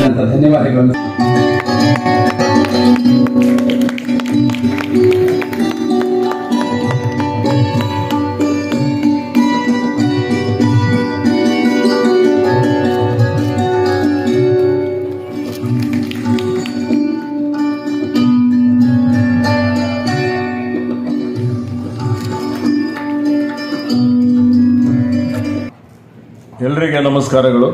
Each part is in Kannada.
ಅಂತ ಧನ್ಯವಾದಗಳನ್ನು ಎಲ್ರಿಗೆ ನಮಸ್ಕಾರಗಳು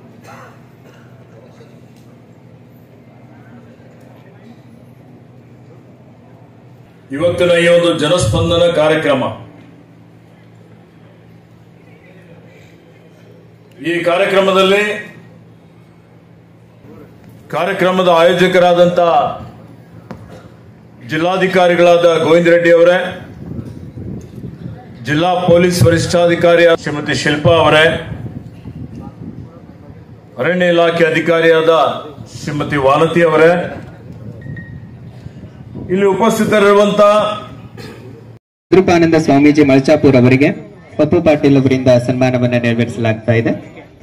ಇವತ್ತಿನ ಈ ಒಂದು ಜನಸ್ಪಂದನ ಕಾರ್ಯಕ್ರಮ ಈ ಕಾರ್ಯಕ್ರಮದಲ್ಲಿ ಕಾರ್ಯಕ್ರಮದ ಆಯೋಜಕರಾದಂಥ ಜಿಲ್ಲಾಧಿಕಾರಿಗಳಾದ ಗೋವಿಂದ ರೆಡ್ಡಿ ಅವರೇ ಜಿಲ್ಲಾ ಪೊಲೀಸ್ ವರಿಷ್ಠಾಧಿಕಾರಿ ಶ್ರೀಮತಿ ಶಿಲ್ಪಾ ಅವರೇ ಅರಣ್ಯ ಇಲಾಖೆ ಅಧಿಕಾರಿಯಾದ ಶ್ರೀಮತಿ ವಾನತಿ ಅವರೇ ಇಲ್ಲಿ ಉಪಸ್ಥಿತರಿರುವಂತ ಕೃಪಾನಂದ ಸ್ವಾಮೀಜಿ ಮಲ್ಚಾಪುರ್ ಅವರಿಗೆ ಪಪ್ಪು ಪಾಟೀಲ್ ಅವರಿಂದ ಸನ್ಮಾನವನ್ನು ನೆರವೇರಿಸಲಾಗ್ತಾ ಇದೆ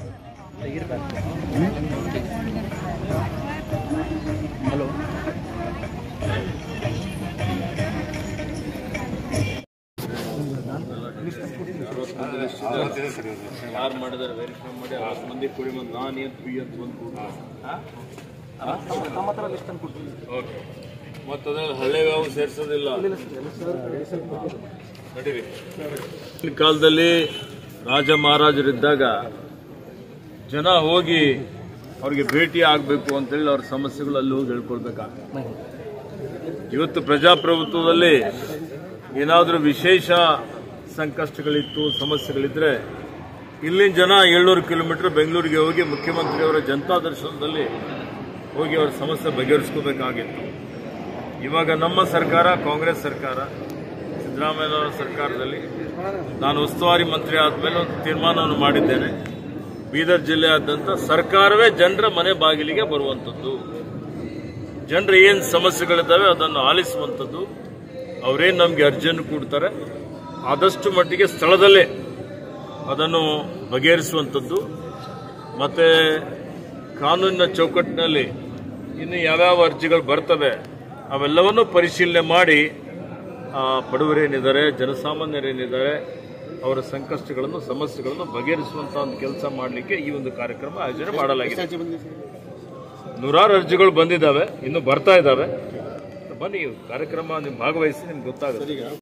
ಯಾರು ಮಾಡಿದಾರೆ ವೆರಿಫೈ ಮಾಡಿ ಅಷ್ಟು ಮಂದಿ ಕುಡಿ ಬಂದು ನಾನು ಏನು ಪಿ ಅಂತ ಬಂದು ಓಕೆ ಮತ್ತು ಅದ್ರಲ್ಲಿ ಹಳ್ಳಿಗಾವು ಸೇರಿಸೋದಿಲ್ಲ ನಡೀರಿ ಈ ಕಾಲದಲ್ಲಿ ರಾಜ ಮಹಾರಾಜರಿದ್ದಾಗ ಜನ ಹೋಗಿ ಅವ್ರಿಗೆ ಭೇಟಿ ಆಗಬೇಕು ಅಂತೇಳಿ ಅವ್ರ ಸಮಸ್ಯೆಗಳು ಅಲ್ಲಿ ಹೋಗಿ ಹೇಳ್ಕೊಳ್ಬೇಕಾಗ್ತದೆ ಇವತ್ತು ಪ್ರಜಾಪ್ರಭುತ್ವದಲ್ಲಿ ಏನಾದರೂ ವಿಶೇಷ ಸಂಕಷ್ಟಗಳಿತ್ತು ಸಮಸ್ಯೆಗಳಿದ್ರೆ ಇಲ್ಲಿನ ಜನ ಏಳ್ನೂರು ಕಿಲೋಮೀಟರ್ ಬೆಂಗಳೂರಿಗೆ ಹೋಗಿ ಮುಖ್ಯಮಂತ್ರಿಯವರ ಜನತಾ ದರ್ಶನದಲ್ಲಿ ಹೋಗಿ ಅವರ ಸಮಸ್ಯೆ ಬಗೆಹರಿಸ್ಕೋಬೇಕಾಗಿತ್ತು ಇವಾಗ ನಮ್ಮ ಸರ್ಕಾರ ಕಾಂಗ್ರೆಸ್ ಸರ್ಕಾರ ಸಿದ್ದರಾಮಯ್ಯನವರ ಸರ್ಕಾರದಲ್ಲಿ ನಾನು ಉಸ್ತುವಾರಿ ಮಂತ್ರಿ ಆದಮೇಲೆ ಒಂದು ತೀರ್ಮಾನವನ್ನು ಮಾಡಿದ್ದೇನೆ ಬೀದರ್ ಜಿಲ್ಲೆಯಾದ್ಯಂತ ಸರ್ಕಾರವೇ ಜನರ ಮನೆ ಬಾಗಿಲಿಗೆ ಬರುವಂಥದ್ದು ಜನರು ಏನು ಸಮಸ್ಯೆಗಳಿದ್ದಾವೆ ಅದನ್ನು ಆಲಿಸುವಂಥದ್ದು ಅವರೇನು ನಮಗೆ ಅರ್ಜಿಯನ್ನು ಕೊಡ್ತಾರೆ ಆದಷ್ಟು ಮಟ್ಟಿಗೆ ಸ್ಥಳದಲ್ಲೇ ಅದನ್ನು ಬಗೆಹರಿಸುವಂಥದ್ದು ಮತ್ತು ಕಾನೂನಿನ ಚೌಕಟ್ಟಿನಲ್ಲಿ ಇನ್ನು ಯಾವ್ಯಾವ ಅರ್ಜಿಗಳು ಬರ್ತವೆ ಅವೆಲ್ಲವನ್ನು ಪರಿಶೀಲನೆ ಮಾಡಿ ಆ, ಬಡವರೇನಿದ್ದಾರೆ ಜನಸಾಮಾನ್ಯರೇನಿದ್ದಾರೆ ಅವರ ಸಂಕಷ್ಟಗಳನ್ನು ಸಮಸ್ಯೆಗಳನ್ನು ಬಗೆಹರಿಸುವಂಥ ಒಂದು ಕೆಲಸ ಮಾಡಲಿಕ್ಕೆ ಈ ಒಂದು ಕಾರ್ಯಕ್ರಮ ಆಯೋಜನೆ ಮಾಡಲಾಗಿದೆ ನೂರಾರು ಅರ್ಜಿಗಳು ಬಂದಿದ್ದಾವೆ ಇನ್ನು ಬರ್ತಾ ಇದ್ದಾವೆ ಬನ್ನಿ ಕಾರ್ಯಕ್ರಮ ನೀವು ಭಾಗವಹಿಸಿ ನಿಮ್ಗೆ ಗೊತ್ತಾಗುತ್ತೆ